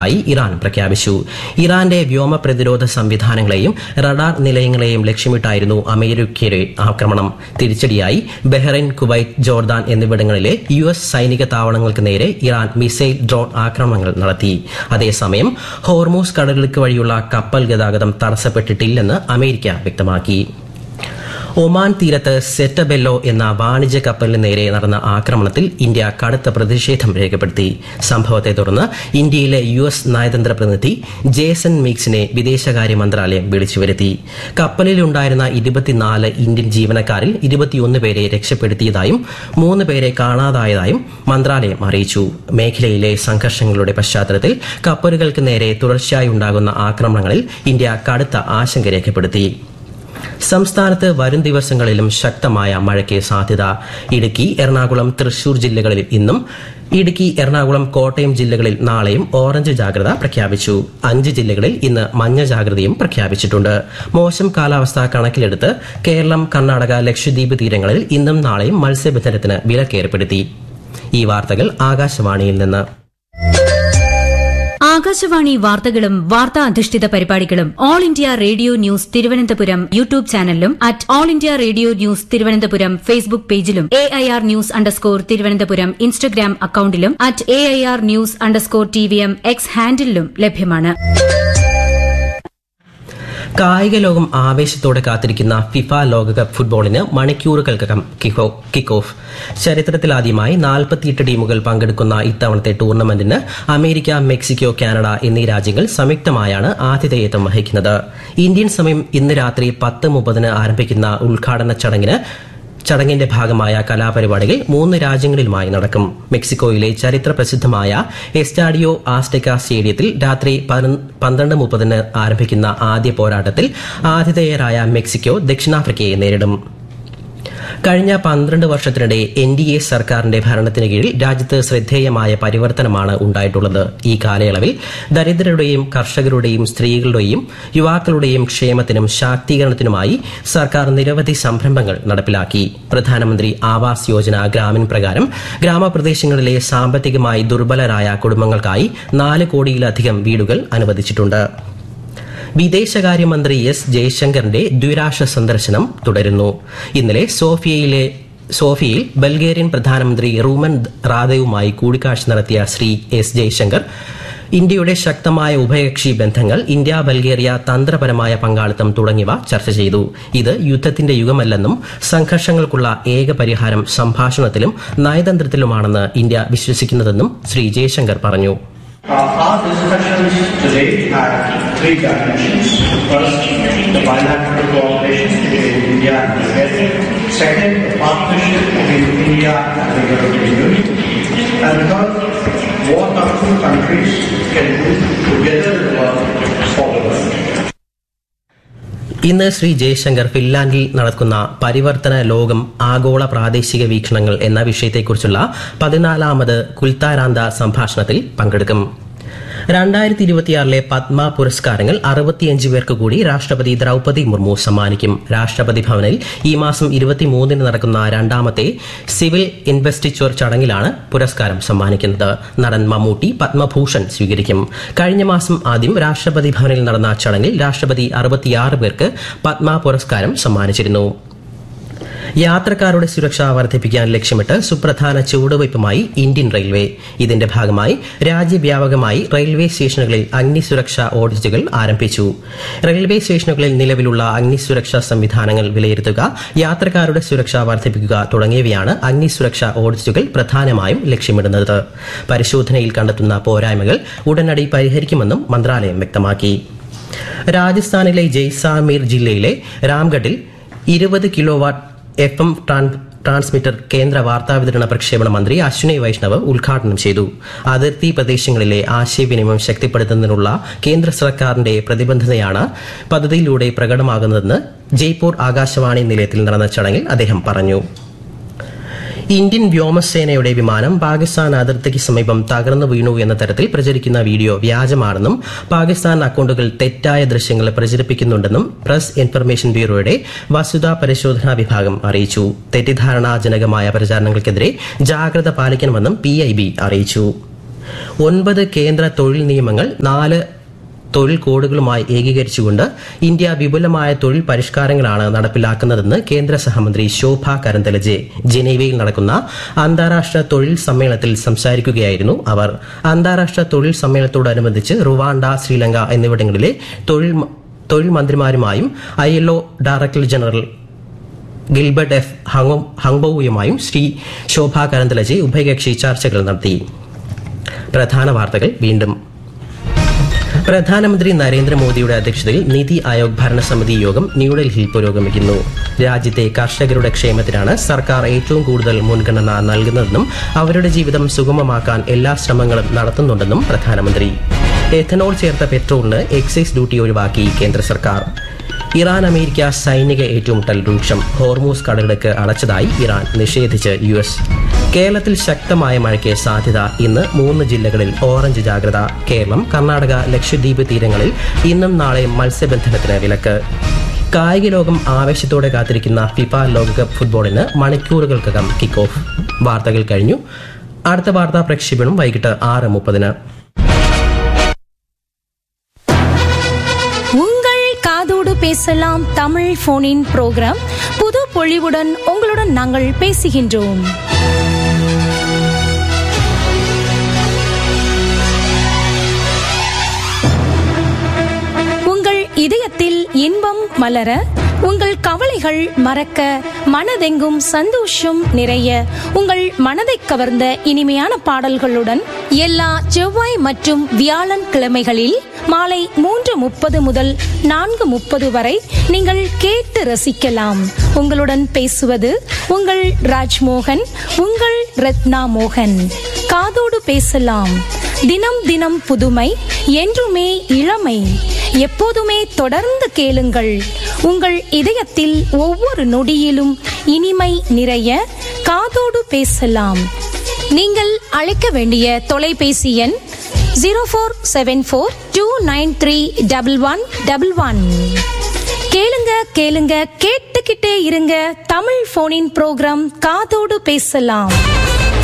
ായി Iran പ്രഖ്യാപിച്ചു ഇറാന്റെ വ്യോമ പ്രതിരോധ സംവിധാനങ്ങളെയും റഡാർ നിലയങ്ങളെയും ലക്ഷ്യമിട്ടായിരുന്നു അമേരിക്കയുടെ ആക്രമണം തിരിച്ചടിയായി ബഹ്റൈൻ കുവൈറ്റ് ജോർദാൻ എന്നിവിടങ്ങളിലെ യു എസ് സൈനിക താവളങ്ങൾക്ക് നേരെ ഇറാൻ മിസൈൽ ഡ്രോൺ ആക്രമണങ്ങൾ നടത്തി അതേസമയം ഹോർമൂസ് കടലിടുക്ക് വഴിയുള്ള കപ്പൽ ഗതാഗതം തടസ്സപ്പെട്ടിട്ടില്ലെന്ന് അമേരിക്ക വ്യക്തമാക്കി ഒമാൻ തീരത്ത് സെറ്റബെല്ലോ എന്ന വാണിജ്യ കപ്പലിന് നേരെ നടന്ന ആക്രമണത്തിൽ ഇന്ത്യ കടുത്ത പ്രതിഷേധം രേഖപ്പെടുത്തി സംഭവത്തെ തുടർന്ന് ഇന്ത്യയിലെ യു എസ് നയതന്ത്ര പ്രതിനിധി ജേസൺ മീക്സിനെ വിദേശകാര്യ മന്ത്രാലയം വിളിച്ചുവരുത്തി കപ്പലിലുണ്ടായിരുന്ന ഇരുപത്തിനാല് ഇന്ത്യൻ ജീവനക്കാരിൽ ഇരുപത്തിയൊന്ന് പേരെ രക്ഷപ്പെടുത്തിയതായും മൂന്ന് പേരെ കാണാതായതായും മന്ത്രാലയം അറിയിച്ചു മേഖലയിലെ സംഘർഷങ്ങളുടെ പശ്ചാത്തലത്തിൽ കപ്പലുകൾക്ക് നേരെ തുടർച്ചയായി ഉണ്ടാകുന്ന ആക്രമണങ്ങളിൽ ഇന്ത്യ കടുത്ത ആശങ്ക രേഖപ്പെടുത്തി സംസ്ഥാനത്ത് വരും ദിവസങ്ങളിലും ശക്തമായ മഴയ്ക്ക് സാധ്യത ഇടുക്കി എറണാകുളം തൃശൂർ ജില്ലകളിൽ ഇന്നും ഇടുക്കി എറണാകുളം കോട്ടയം ജില്ലകളിൽ നാളെയും ഓറഞ്ച് ജാഗ്രത പ്രഖ്യാപിച്ചു അഞ്ച് ജില്ലകളിൽ ഇന്ന് മഞ്ഞ ജാഗ്രതയും പ്രഖ്യാപിച്ചിട്ടുണ്ട് മോശം കാലാവസ്ഥ കണക്കിലെടുത്ത് കേരളം കർണാടക ലക്ഷദ്വീപ് തീരങ്ങളിൽ ഇന്നും നാളെയും മത്സ്യബന്ധനത്തിന് വിലക്കേർപ്പെടുത്തി ഈ വാർത്തകൾ ആകാശവാണിയിൽ നിന്ന് ആകാശവാണി വാർത്തകളും വാർത്താ അധിഷ്ഠിത പരിപാടികളും all India radio news Thiruvananthapuram YouTube ചാനലിലും at all India radio news Thiruvananthapuram Facebook പേജിലും A I R news underscore Thiruvananthapuram Instagram അക്കൌണ്ടിലും at A I R news underscore T V M X ഹാൻഡിലും ലഭ്യമാണ് കായിക ലോകം ആവേശത്തോടെ കാത്തിരിക്കുന്ന ഫിഫ ലോകകപ്പ് ഫുട്ബോളിന് മണിക്കൂറുകൾക്കകം കിക്ക് ഓഫ് ചരിത്രത്തിലാദ്യമായി നാൽപ്പത്തിയെട്ട് ടീമുകൾ പങ്കെടുക്കുന്ന ഇത്തവണത്തെ ടൂർണമെന്റിന് അമേരിക്ക മെക്സിക്കോ കാനഡ എന്നീ രാജ്യങ്ങൾ സംയുക്തമായാണ് ആതിഥേയത്വം വഹിക്കുന്നത് ഇന്ത്യൻ സമയം ഇന്ന് രാത്രി പത്ത് മുപ്പതിന് ആരംഭിക്കുന്ന ഉദ്ഘാടന ചടങ്ങിന് ചടങ്ങിന്റെ ഭാഗമായ കലാപരിപാടികൾ മൂന്ന് രാജ്യങ്ങളിലുമായി നടക്കും മെക്സിക്കോയിലെ ചരിത്ര പ്രസിദ്ധമായ എസ്റ്റാഡിയോ ആസ്റ്റെക്ക സ്റ്റേഡിയത്തിൽ രാത്രി പന്ത്രണ്ട് മുപ്പതിന് ആരംഭിക്കുന്ന ആദ്യ പോരാട്ടത്തിൽ ആതിഥേയരായ മെക്സിക്കോ ദക്ഷിണാഫ്രിക്കയെ നേരിടും കഴിഞ്ഞ പന്ത്രണ്ട് വർഷത്തിനിടെ എൻ ഡി എ സർക്കാരിന്റെ ഭരണത്തിന് കീഴിൽ രാജ്യത്ത് ശ്രദ്ധേയമായ പരിവർത്തനമാണ് ഉണ്ടായിട്ടുള്ളത് ഈ കാലയളവിൽ ദരിദ്രരുടെയും കർഷകരുടെയും സ്ത്രീകളുടെയും യുവാക്കളുടെയും ക്ഷേമത്തിനും ശാക്തീകരണത്തിനുമായി സർക്കാർ നിരവധി സംരംഭങ്ങൾ നടപ്പിലാക്കി പ്രധാനമന്ത്രി ആവാസ് യോജന ഗ്രാമീൺ പ്രകാരം ഗ്രാമപ്രദേശങ്ങളിലെ സാമ്പത്തികമായി ദുർബലരായ കുടുംബങ്ങൾക്കായി നാല് കോടിയിലധികം വീടുകൾ അനുവദിച്ചിട്ടുണ്ട് വിദേശകാര്യമന്ത്രി എസ് ജയശങ്കറിന്റെ ദ്വിരാഷ്ട്ര സന്ദർശനം തുടരുന്നു ഇന്നലെ സോഫിയയിലെ സോഫിയയിൽ ബൾഗേറിയൻ പ്രധാനമന്ത്രി റൂമൻ റാദയുമായി കൂടിക്കാഴ്ച നടത്തിയ ശ്രീ എസ് ജയശങ്കർ ഇന്ത്യയുടെ ശക്തമായ ഉഭയകക്ഷി ബന്ധങ്ങൾ ഇന്ത്യ ബൾഗേറിയ തന്ത്രപരമായ പങ്കാളിത്തം തുടങ്ങിയവ ചർച്ച ചെയ്തു ഇത് യുദ്ധത്തിന്റെ യുഗമല്ലെന്നും സംഘർഷങ്ങൾക്കുള്ള ഏക പരിഹാരം സംഭാഷണത്തിലും നയതന്ത്രത്തിലുമാണെന്ന് ഇന്ത്യ വിശ്വസിക്കുന്നതെന്നും ശ്രീ ജയശങ്കർ പറഞ്ഞു Uh, our discussions today have three dimensions. First, the bilateral cooperation between India and Bulgaria. Second, the partnership between India and the European Union. And third, what our two countries can do together in the world for the world. ഇന്ന് ശ്രീ ജയശങ്കർ ഫിൻലാൻഡിൽ നടക്കുന്ന പരിവർത്തന ലോകം ആഗോള പ്രാദേശിക വീക്ഷണങ്ങൾ എന്ന വിഷയത്തെക്കുറിച്ചുള്ള പതിനാലാമത് കുൽത്താരാന്ത സംഭാഷണത്തിൽ പങ്കെടുക്കും രണ്ടായിരത്തി ഇരുപത്തിയാറിലെ പത്മ പുരസ്കാരങ്ങൾ അറുപത്തിയഞ്ച് പേർക്ക് കൂടി രാഷ്ട്രപതി ദ്രൌപതി മുർമു സമ്മാനിക്കും രാഷ്ട്രപതി ഭവനിൽ ഈ മാസം ഇരുപത്തിമൂന്നിന് നടക്കുന്ന രണ്ടാമത്തെ സിവിൽ ഇൻവെസ്റ്റിച്വർ ചടങ്ങിലാണ് പുരസ്കാരം സമ്മാനിക്കുന്നത് നടൻ മമ്മൂട്ടി പത്മഭൂഷൺ സ്വീകരിക്കും കഴിഞ്ഞ മാസം ആദ്യം രാഷ്ട്രപതി ഭവനിൽ നടന്ന ചടങ്ങിൽ രാഷ്ട്രപതി അറുപത്തിയാറ് പേർക്ക് പത്മ പുരസ്കാരം സമ്മാനിച്ചിരുന്നു യാത്രക്കാരുടെ സുരക്ഷ വർദ്ധിപ്പിക്കാൻ ലക്ഷ്യമിട്ട് സുപ്രധാന ചുവടുവയ്പുമായി ഇന്ത്യൻ റെയിൽവേ ഇതിന്റെ ഭാഗമായി രാജ്യവ്യാപകമായി റെയിൽവേ സ്റ്റേഷനുകളിൽ അഗ്നിസുരക്ഷാ ഓഡിറ്റുകൾ ആരംഭിച്ചു റെയിൽവേ സ്റ്റേഷനുകളിൽ നിലവിലുള്ള അഗ്നിസുരക്ഷാ സംവിധാനങ്ങൾ വിലയിരുത്തുക യാത്രക്കാരുടെ സുരക്ഷ വർദ്ധിപ്പിക്കുക തുടങ്ങിയവയാണ് അഗ്നിസുരക്ഷാ ഓഡിറ്റുകൾ പ്രധാനമായും ലക്ഷ്യമിടുന്നത് പരിശോധനയിൽ കണ്ടെത്തുന്ന പോരായ്മകൾ ഉടനടി പരിഹരിക്കുമെന്നും മന്ത്രാലയം വ്യക്തമാക്കി രാജസ്ഥാനിലെ ജയ്സാമീർ ജില്ലയിലെ രാംഗഡിൽ ഇരുപത് kilowatt F M transmitter കേന്ദ്ര വാർത്താവിതരണ പ്രക്ഷേപണ മന്ത്രി അശ്വിനി വൈഷ്ണവ് ഉദ്ഘാടനം ചെയ്തു അതിർത്തി പ്രദേശങ്ങളിലെ ആശയവിനിമയം ശക്തിപ്പെടുത്തുന്നതിനുള്ള കേന്ദ്ര സർക്കാരിന്റെ പ്രതിബദ്ധതയാണ് പദ്ധതിയിലൂടെ പ്രകടമാകുന്നതെന്ന് ജയ്പൂർ ആകാശവാണി നിലയത്തിൽ നടന്ന ചടങ്ങിൽ അദ്ദേഹം പറഞ്ഞു ഇന്ത്യൻ വ്യോമസേനയുടെ വിമാനം പാകിസ്ഥാൻ അതിർത്തിക്ക് സമീപം തകർന്നു വീണു എന്ന തരത്തിൽ പ്രചരിക്കുന്ന വീഡിയോ വ്യാജമാണെന്നും പാകിസ്ഥാൻ അക്കൌണ്ടുകൾ തെറ്റായ ദൃശ്യങ്ങൾ പ്രചരിപ്പിക്കുന്നുണ്ടെന്നും പ്രസ് ഇൻഫർമേഷൻ ബ്യൂറോയുടെ വസ്തുതാ പരിശോധനാ വിഭാഗം അറിയിച്ചു തെറ്റിദ്ധാരണാജനകമായ പ്രചാരണങ്ങൾക്കെതിരെ ജാഗ്രത പാലിക്കണമെന്നും പി അറിയിച്ചു ഒൻപത് കേന്ദ്ര തൊഴിൽ നിയമങ്ങൾ നാല് തൊഴിൽ കോഡുകളുമായി ഏകീകരിച്ചുകൊണ്ട് ഇന്ത്യ വിപുലമായ തൊഴിൽ പരിഷ്കാരങ്ങളാണ് നടപ്പിലാക്കുന്നതെന്ന് കേന്ദ്ര സഹമന്ത്രി ശോഭ കരന്തലജെ ജനീവയിൽ നടക്കുന്ന അന്താരാഷ്ട്ര തൊഴിൽ സമ്മേളനത്തിൽ സംസാരിക്കുകയായിരുന്നു അവർ അന്താരാഷ്ട്ര തൊഴിൽ സമ്മേളനത്തോടനുബന്ധിച്ച് റുവാണ്ട ശ്രീലങ്ക എന്നിവിടങ്ങളിലെ തൊഴിൽ തൊഴിൽ മന്ത്രിമാരുമായും I L director general Gilbert F ഹംബോവുമായും ശ്രീ ശോഭ കരന്തലജെ ഉഭയകക്ഷി ചർച്ചകൾ നടത്തി പ്രധാന വാർത്തകൾ വീണ്ടും പ്രധാനമന്ത്രി നരേന്ദ്രമോദിയുടെ അധ്യക്ഷതയിൽ നിതി ആയോഗ് ഭരണസമിതി യോഗം ന്യൂഡൽഹിയിൽ പുരോഗമിക്കുന്നു രാജ്യത്തെ കർഷകരുടെ ക്ഷേമത്തിനാണ് സർക്കാർ ഏറ്റവും കൂടുതൽ മുൻഗണന നൽകുന്നതെന്നും അവരുടെ ജീവിതം സുഗമമാക്കാൻ എല്ലാ ശ്രമങ്ങളും നടത്തുന്നുണ്ടെന്നും പ്രധാനമന്ത്രി എഥനോൾ ചേർത്ത പെട്രോളിന് എക്സൈസ് ഡ്യൂട്ടി ഒഴിവാക്കി കേന്ദ്ര സർക്കാർ ഇറാൻ അമേരിക്ക സൈനിക ഏറ്റുമുട്ടൽ രൂക്ഷം ഹോർമൂസ് കടലിടുക്ക് അടച്ചതായി ഇറാൻ നിഷേധിച്ച് യു എസ് കേരളത്തിൽ ശക്തമായ മഴയ്ക്ക് സാധ്യത ഇന്ന് മൂന്ന് ജില്ലകളിൽ ഓറഞ്ച് ജാഗ്രത കേരളം കർണാടക ലക്ഷദ്വീപ് തീരങ്ങളിൽ ഇന്നും നാളെ മത്സ്യബന്ധനത്തിന് വിലക്ക് കായിക ലോകം ആവേശത്തോടെ കാത്തിരിക്കുന്ന ഫിഫ ലോകകപ്പ് ഫുട്ബോളിന് മണിക്കൂറുകൾക്കകം കിക്ക് ഓഫ് വാർത്തകൾ കഴിഞ്ഞു അടുത്ത വാർത്താ പ്രക്ഷേപണം വൈകിട്ട് ആറ് മുപ്പതിന് உங்கள் காதோடு பேசலாம் தமிழ் போனின் ப்ரோக்ராம் புது பொழிவுடன் உங்களுடன் நாங்கள் பேசுகின்றோம் உங்கள் இதயத்தில் இன்பம் மலர உங்கள் கவலைகள் மறக்க மனதெங்கும் சந்தோஷம் நிறைய உங்கள் மனதை கவர்ந்த இனிமையான பாடல்களுடன் எல்லா செவ்வாய் மற்றும் வியாழன் கிழமைகளில் மாலை மூன்று முப்பது முதல் நான்கு முப்பது வரை நீங்கள் கேட்டு ரசிக்கலாம் உங்களுடன் பேசுவது உங்கள் ராஜ்மோகன் உங்கள் ரத்னா மோகன் காதோடு பேசலாம் தினம் தினம் புதுமை என்றுமே இளமை எப்போதுமே தொடர்ந்து கேளுங்கள் உங்கள் இதயத்தில் ஒவ்வொரு நொடியிலும் இனிமை நிறைய காதோடு பேசலாம் நீங்கள் அழைக்க வேண்டிய தொலைபேசி எண் zero four seven four two nine three double one double one கேளுங்க கேளுங்க கேட்டுக்கிட்டே இருங்க தமிழ் போனின் ப்ரோக்ராம் காதோடு பேசலாம்